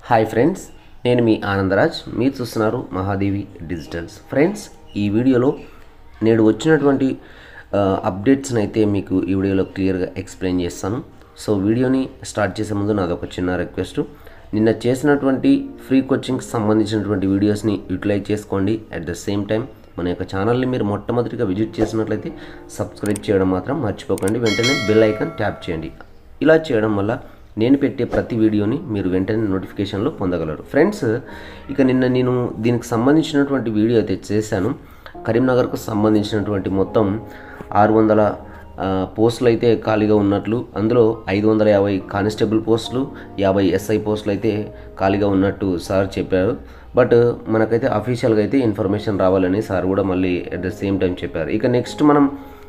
Hi friends నేను మీ ఆనందరాజ్ మీరు చూస్తున్నారు మహాదేవి డిజిటల్స్ ఫ్రెండ్స్ ఈ వీడియోలో నేడు వచ్చినటువంటి ఆ, అప్డేట్స్ని అయితే మీకు ఈ వీడియోలో క్లియర్గా ఎక్స్ప్లెయిన్ చేస్తాను సో వీడియోని స్టార్ట్ చేసే ముందు నాదొక చిన్న రిక్వెస్ట్ నిన్న చేసినటువంటి ఫ్రీ కోచింగ్కి సంబంధించినటువంటి వీడియోస్ని యూటిలైజ్ చేసుకోండి అట్ ద సేమ్ టైం మన యొక్క ఛానల్ని మీరు మొట్టమొదటిగా విజిట్ చేసినట్లయితే సబ్స్క్రైబ్ చేయడం మాత్రం మర్చిపోకండి వెంటనే బెల్ ఐకాన్ ట్యాప్ చేయండి ఇలా చేయడం వల్ల నేను పెట్టే ప్రతి వీడియోని మీరు వెంటనే నోటిఫికేషన్లో పొందగలరు ఫ్రెండ్స్ ఇక నిన్న నేను దీనికి సంబంధించినటువంటి వీడియో అయితే చేశాను కరీంనగర్కు సంబంధించినటువంటి మొత్తం ఆరు వందల ఆ, పోస్టులు అయితే ఖాళీగా ఉన్నట్లు అందులో ఐదు వందల యాభై కానిస్టేబుల్ పోస్టులు యాభై ఎస్ఐ పోస్టులు అయితే ఖాళీగా ఉన్నట్టు సార్ చెప్పారు బట్ మనకైతే అఫీషియల్గా అయితే ఇన్ఫర్మేషన్ రావాలని సార్ కూడా మళ్ళీ అట్ ద సేమ్ టైం చెప్పారు ఇక నెక్స్ట్ మనం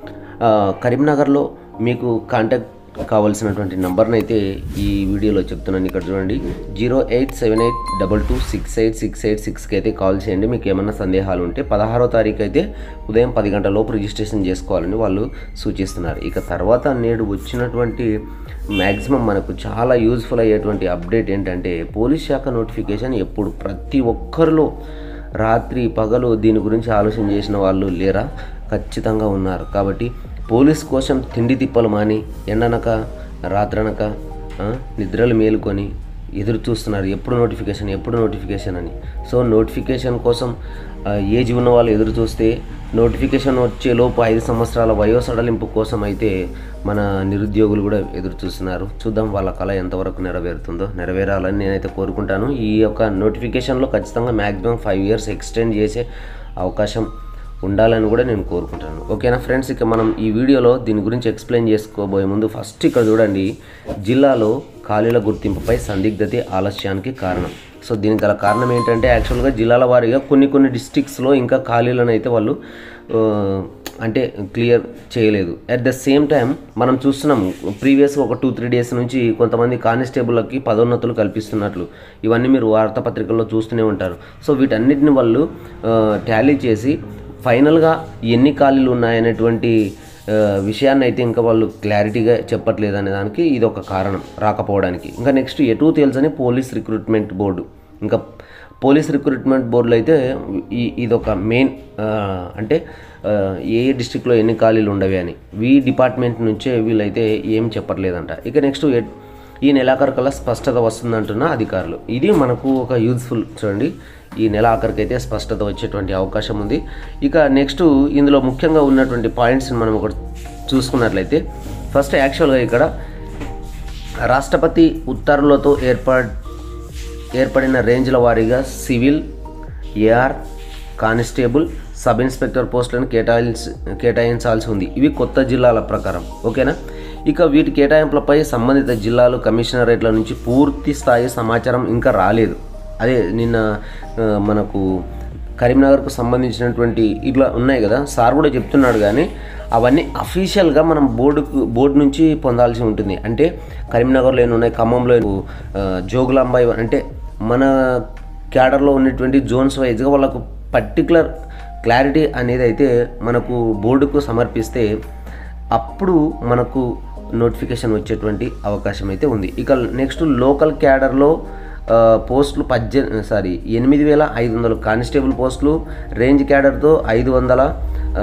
ఆ, కరీంనగర్లో మీకు కాంటాక్ట్ కావాల్సినటువంటి నంబర్ని అయితే ఈ వీడియోలో చెప్తున్నాను ఇక్కడ చూడండి zero eight seven eight double two six eight six eight సిక్స్కి అయితే కాల్ చేయండి మీకు ఏమైనా సందేహాలు ఉంటే పదహారో తారీఖు అయితే ఉదయం పది గంటల లోపు రిజిస్ట్రేషన్ చేసుకోవాలని వాళ్ళు సూచిస్తున్నారు ఇక తర్వాత నేడు వచ్చినటువంటి మ్యాక్సిమం మనకు చాలా యూజ్ఫుల్ అయ్యేటువంటి అప్డేట్ ఏంటంటే పోలీస్ శాఖ నోటిఫికేషన్ ఎప్పుడు ప్రతి ఒక్కరిలో రాత్రి పగలు దీని గురించి ఆలోచన చేసిన వాళ్ళు లేరా ఖచ్చితంగా ఉన్నారు కాబట్టి పోలీస్ కోసం తిండి తిప్పలు మాని ఎండనక రాత్రనక ఆ, నిద్రలు మేలుకొని ఎదురు చూస్తున్నారు ఎప్పుడు నోటిఫికేషన్ ఎప్పుడు నోటిఫికేషన్ అని సో నోటిఫికేషన్ కోసం ఆ, ఏజ్ ఉన్న వాళ్ళు ఎదురు చూస్తే నోటిఫికేషన్ వచ్చే లోపు ఐదు సంవత్సరాల వయో సడలింపు కోసం అయితే మన నిరుద్యోగులు కూడా ఎదురు చూస్తున్నారు చూద్దాం వాళ్ళ కళ ఎంతవరకు నెరవేరుతుందో నెరవేరాలని నేనైతే కోరుకుంటాను ఈ యొక్క నోటిఫికేషన్లో ఖచ్చితంగా మ్యాక్సిమం ఫైవ్ ఇయర్స్ ఎక్స్టెండ్ చేసే అవకాశం ఉండాలని కూడా నేను కోరుకుంటాను ఓకేనా ఫ్రెండ్స్ ఇక మనం ఈ వీడియోలో దీని గురించి ఎక్స్ప్లెయిన్ చేసుకోబోయే ముందు ఫస్ట్ ఇక్కడ చూడండి జిల్లాలో ఖాళీల గుర్తింపుపై సందిగ్ధతే ఆలస్యానికి కారణం సో దీనికి గల కారణం ఏంటంటే యాక్చువల్గా జిల్లాల వారీగా కొన్ని కొన్ని డిస్ట్రిక్ట్స్లో ఇంకా ఖాళీలను అయితే వాళ్ళు ఆ, అంటే క్లియర్ చేయలేదు అట్ ద సేమ్ టైం మనం చూస్తున్నాం ప్రీవియస్ ఒక టూ త్రీ డేస్ నుంచి కొంతమంది కానిస్టేబుల్కి పదోన్నతులు కల్పిస్తున్నట్లు ఇవన్నీ మీరు వార్తాపత్రికల్లో చూస్తూనే ఉంటారు సో వీటన్నిటిని వాళ్ళు టాలీ చేసి ఫైనల్గా ఎన్ని ఖాళీలు ఉన్నాయనేటువంటి ఆ, విషయాన్ని అయితే ఇంకా వాళ్ళు క్లారిటీగా చెప్పట్లేదు అనే దానికి ఇది ఒక కారణం రాకపోవడానికి ఇంకా నెక్స్ట్ ఎటు తేల్చని పోలీస్ రిక్రూట్మెంట్ బోర్డు ఇంకా పోలీస్ రిక్రూట్మెంట్ బోర్డులో అయితే ఈ ఇదొక మెయిన్ అంటే ఆ, ఏ ఏ డిస్టిక్లో ఎన్ని ఖాళీలు ఉండవి అని వీ డిపార్ట్మెంట్ నుంచే వీళ్ళైతే ఏం చెప్పట్లేదంట ఇక నెక్స్ట్ ఎట్- ఈ నెలాఖరుకల్లా స్పష్టత వస్తుందంటున్న అధికారులు ఇది మనకు ఒక యూజ్ఫుల్ చూడండి ఈ నెల ఆఖరికైతే స్పష్టత వచ్చేటువంటి అవకాశం ఉంది ఇక నెక్స్ట్ ఇందులో ముఖ్యంగా ఉన్నటువంటి పాయింట్స్ని మనం ఒకటి చూసుకున్నట్లయితే ఫస్ట్ యాక్చువల్గా ఇక్కడ రాష్ట్రపతి ఉత్తర్వులతో ఏర్పాటు ఏర్పడిన రేంజ్ల వారీగా civil AR constable sub inspector పోస్టులను కేటాయించ కేటాయించాల్సి ఉంది ఇవి కొత్త జిల్లాల ప్రకారం ఓకేనా ఇక వీటి కేటాయింపులపై సంబంధిత జిల్లాలు కమిషనరేట్ల నుంచి పూర్తి స్థాయి సమాచారం ఇంకా రాలేదు అదే నిన్న ఆ, మనకు కరీంనగర్కు సంబంధించినటువంటి ఇట్లా ఉన్నాయి కదా సార్ కూడా చెప్తున్నాడు కానీ అవన్నీ అఫీషియల్గా మనం బోర్డుకు బోర్డు నుంచి పొందాల్సి ఉంటుంది అంటే కరీంనగర్లో ఎన్ని ఉన్నాయి ఖమ్మంలో ఆ, జోగులాంబ ఇవ- అంటే మన క్యాడర్లో ఉన్నటువంటి జోన్స్ వైజ్గా వాళ్ళకు పర్టికులర్ క్లారిటీ అనేది అయితే మనకు బోర్డుకు సమర్పిస్తే అప్పుడు మనకు నోటిఫికేషన్ వచ్చేటువంటి అవకాశం అయితే ఉంది ఇక నెక్స్ట్ లోకల్ క్యాడర్లో ఆ, పోస్టులు పద్దె సారీ ఎనిమిది వేల ఐదు వందలు కానిస్టేబుల్ పోస్టులు రేంజ్ క్యాడర్తో ఐదు వందల ఆ,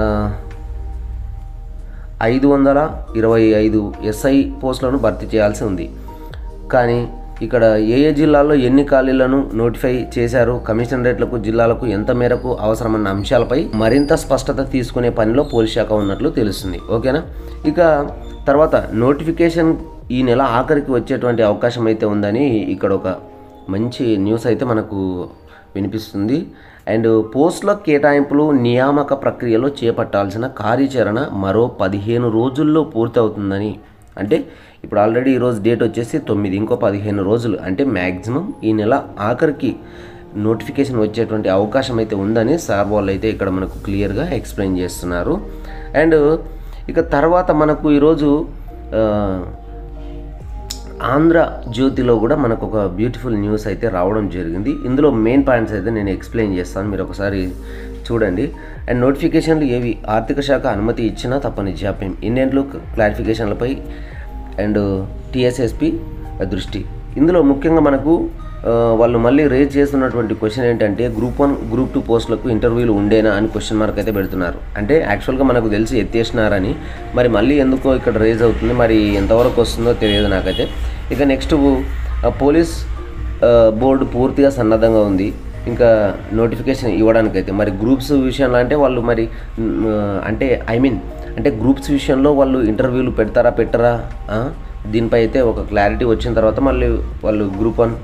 ఐదు వందల ఇరవై ఐదు ఎస్ఐ పోస్టులను భర్తీ చేయాల్సి ఉంది కానీ ఇక్కడ ఏ ఏ జిల్లాల్లో ఎన్ని ఖాళీలను నోటిఫై చేశారు కమిషనరేట్లకు జిల్లాలకు ఎంత మేరకు అవసరమన్న అంశాలపై మరింత స్పష్టత తీసుకునే పనిలో పోలీస్ శాఖ ఉన్నట్లు తెలుస్తుంది ఓకేనా ఇక తర్వాత నోటిఫికేషన్ ఈ నెల ఆఖరికి వచ్చేటువంటి అవకాశం అయితే ఉందని ఇక్కడ ఒక మంచి న్యూస్ అయితే మనకు వినిపిస్తుంది అండ్ పోస్టుల కేటాయింపులు నియామక ప్రక్రియలో చేపట్టాల్సిన కార్యాచరణ మరో పదిహేను రోజుల్లో పూర్తవుతుందని అంటే ఇప్పుడు ఆల్రెడీ ఈరోజు డేట్ వచ్చేసి తొమ్మిది ఇంకో పదిహేను రోజులు అంటే మ్యాక్సిమం ఈ నెల ఆఖరికి నోటిఫికేషన్ వచ్చేటువంటి అవకాశం అయితే ఉందని సార్ వాళ్ళు అయితే ఇక్కడ మనకు క్లియర్గా ఎక్స్ప్లెయిన్ చేస్తున్నారు అండ్ ఇక తర్వాత మనకు ఈరోజు ఆ, ఆంధ్ర జ్యోతిలో కూడా మనకు ఒక బ్యూటిఫుల్ న్యూస్ అయితే రావడం జరిగింది ఇందులో మెయిన్ పాయింట్స్ అయితే నేను ఎక్స్ప్లెయిన్ చేస్తాను మీరు ఒకసారి చూడండి అండ్ నోటిఫికేషన్లు ఏవి ఆర్థిక శాఖ అనుమతి ఇచ్చినా తప్పని జాప్యం ఇండియన్లు క్లారిఫికేషన్లపై అండ్ టిఎస్ఎస్పి దృష్టి ఇందులో ముఖ్యంగా మనకు ఆ, వాళ్ళు మళ్ళీ రేజ్ చేస్తున్నటువంటి క్వశ్చన్ ఏంటంటే గ్రూప్ వన్ గ్రూప్ టూ పోస్టులకు ఇంటర్వ్యూలు ఉండేనా అని క్వశ్చన్ మార్క్ అయితే పెడుతున్నారు అంటే యాక్చువల్గా మనకు తెలిసి ఎత్తేసినారని మరి మళ్ళీ ఎందుకో ఇక్కడ రేజ్ అవుతుంది మరి ఎంతవరకు వస్తుందో తెలియదు నాకైతే ఇక నెక్స్ట్ పోలీస్ ఆ, బోర్డు పూర్తిగా సన్నద్ధంగా ఉంది ఇంకా నోటిఫికేషన్ ఇవ్వడానికైతే మరి గ్రూప్స్ విషయంలో అంటే వాళ్ళు మరి మ్, అంటే ఐ మీన్ అంటే గ్రూప్స్ విషయంలో వాళ్ళు ఇంటర్వ్యూలు పెడతారా పెట్టరా ఆ? దీనిపై అయితే ఒక క్లారిటీ వచ్చిన తర్వాత మళ్ళీ వాళ్ళు గ్రూప్ వన్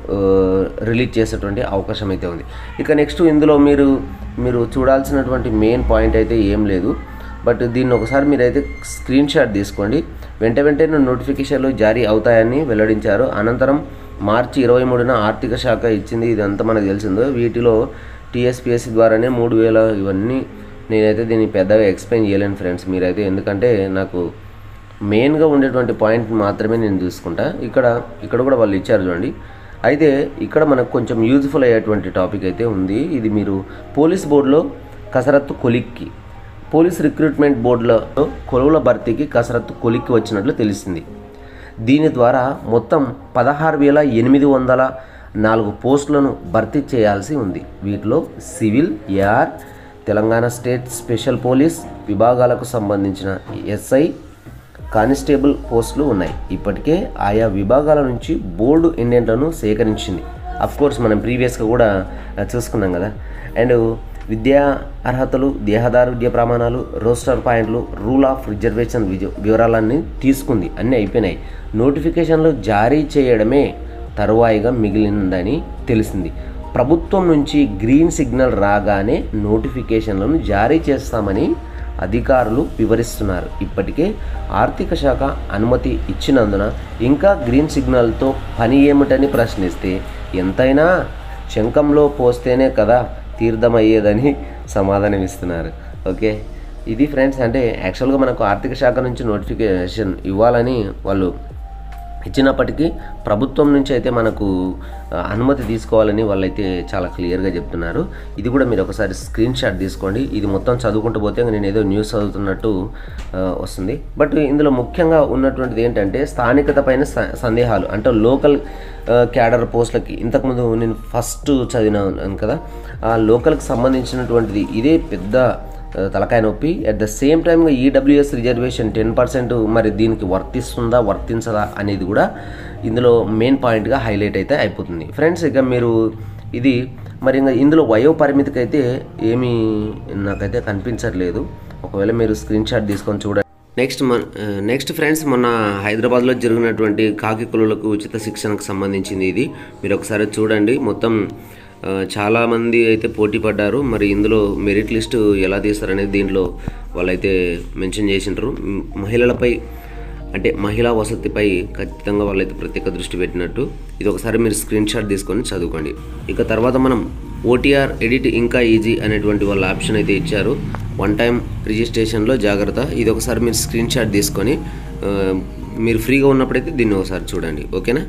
రిలీజ్ చేసేటువంటి అవకాశం అయితే ఉంది ఇక నెక్స్ట్ ఇందులో మీరు మీరు చూడాల్సినటువంటి మెయిన్ పాయింట్ అయితే ఏం లేదు బట్ దీన్ని ఒకసారి మీరైతే స్క్రీన్ షాట్ తీసుకోండి వెంట వెంటనే నోటిఫికేషన్లు జారీ అవుతాయని వెల్లడించారు అనంతరం మార్చి ఇరవై మూడున ఆర్థిక శాఖ ఇచ్చింది ఇదంతా మనకు తెలిసిందో వీటిలో టీఎస్పిఎస్సి ద్వారానే మూడు వేల ఇవన్నీ నేనైతే దీన్ని పెద్దగా ఎక్స్ప్లెయిన్ చేయలేను ఫ్రెండ్స్ మీరైతే ఎందుకంటే నాకు మెయిన్గా ఉండేటువంటి పాయింట్ మాత్రమే నేను చూసుకుంటా ఇక్కడ ఇక్కడ కూడా వాళ్ళు ఇచ్చారు చూడండి అయితే ఇక్కడ మనకు కొంచెం యూజ్ఫుల్ అయ్యేటువంటి టాపిక్ అయితే ఉంది ఇది మీరు పోలీస్ బోర్డులో కసరత్తు కొలిక్కి పోలీస్ రిక్రూట్మెంట్ బోర్డులో కొలువుల భర్తీకి కసరత్తు కొలిక్కి వచ్చినట్లు తెలిసింది దీని ద్వారా మొత్తం పదహారు వేల ఎనిమిది వందల నాలుగు పోస్టులను భర్తీ చేయాల్సి ఉంది వీటిలో civil AR Telangana state special police విభాగాలకు సంబంధించిన ఎస్ఐ కానిస్టేబుల్ పోస్టులు ఉన్నాయి ఇప్పటికే ఆయా విభాగాల నుంచి బోర్డు ఇండెంట్లను సేకరించింది కోర్స్ మనం ప్రీవియస్గా కూడా ఆ, చూసుకున్నాం కదా అండ్ విద్యా అర్హతలు దేహదారుఢ్య ప్రమాణాలు రోస్టర్ పాయింట్లు రూల్ ఆఫ్ రిజర్వేషన్ విజ- వివరాలన్నీ తీసుకుంది అన్నీ అయిపోయినాయి నోటిఫికేషన్లు జారీ చేయడమే తరువాయిగా మిగిలిందని తెలిసింది ప్రభుత్వం నుంచి గ్రీన్ సిగ్నల్ రాగానే నోటిఫికేషన్లను జారీ చేస్తామని అధికారులు వివరిస్తున్నారు ఇప్పటికే ఆర్థిక శాఖ అనుమతి ఇచ్చినందున ఇంకా గ్రీన్ సిగ్నల్తో పని ఏమిటని ప్రశ్నిస్తే ఎంతైనా శంఖంలో పోస్తేనే కదా తీర్థమయ్యేదని సమాధానం ఇస్తున్నారు ఓకే ఇది ఫ్రెండ్స్ అంటే యాక్చువల్గా మనకు ఆర్థిక శాఖ నుంచి నోటిఫికేషన్ ఇవ్వాలని వాళ్ళు ఇచ్చినప్పటికీ ప్రభుత్వం నుంచి అయితే మనకు ఆ, అనుమతి తీసుకోవాలని వాళ్ళైతే చాలా క్లియర్గా చెప్తున్నారు ఇది కూడా మీరు ఒకసారి స్క్రీన్ షాట్ తీసుకోండి ఇది మొత్తం చదువుకుంటూ పోతే నేను ఏదో న్యూస్ చదువుతున్నట్టు ఆ, వస్తుంది బట్ ఇందులో ముఖ్యంగా ఉన్నటువంటిది ఏంటంటే స్థానికత పైన స- సందేహాలు అంటే లోకల్ క్యాడర్ పోస్టులకి ఇంతకుముందు నేను ఫస్ట్ చదివినాను కదా ఆ లోకల్కి సంబంధించినటువంటిది ఇదే పెద్ద ఆ, తలకాయ నొప్పి at the same time EWS reservation ten percent మరి దీనికి వర్తిస్తుందా వర్తించదా అనేది కూడా ఇందులో మెయిన్ పాయింట్గా హైలైట్ అయితే అయిపోతుంది ఫ్రెండ్స్ ఇక మీరు ఇది మరి ఇంకా ఇందులో వయో పరిమితికి అయితే ఏమీ నాకైతే కనిపించట్లేదు ఒకవేళ మీరు స్క్రీన్ షాట్ తీసుకొని చూడండి నెక్స్ట్ మన నెక్స్ట్ ఫ్రెండ్స్ మొన్న హైదరాబాద్లో జరిగినటువంటి కాకి కులులకు ఉచిత శిక్షణకు సంబంధించింది ఇది మీరు ఒకసారి చూడండి మొత్తం ఆ, చాలామంది అయితే పోటీ పడ్డారు మరి ఇందులో మెరిట్ లిస్ట్ ఎలా తీస్తారనేది దీంట్లో వాళ్ళైతే మెన్షన్ చేసింటారు మ్, మహిళలపై అంటే మహిళా వసతిపై ఖచ్చితంగా వాళ్ళైతే ప్రత్యేక దృష్టి పెట్టినట్టు ఇది ఒకసారి మీరు స్క్రీన్ షాట్ తీసుకొని చదువుకోండి ఇక తర్వాత మనం ఓటీఆర్ ఎడిట్ ఇంకా ఈజీ అనేటువంటి వాళ్ళ ఆప్షన్ అయితే ఇచ్చారు వన్ టైం రిజిస్ట్రేషన్లో జాగ్రత్త ఇది ఒకసారి మీరు స్క్రీన్ షాట్ తీసుకొని ఆ, మీరు ఫ్రీగా ఉన్నప్పుడైతే దీన్ని ఒకసారి చూడండి ఓకేనా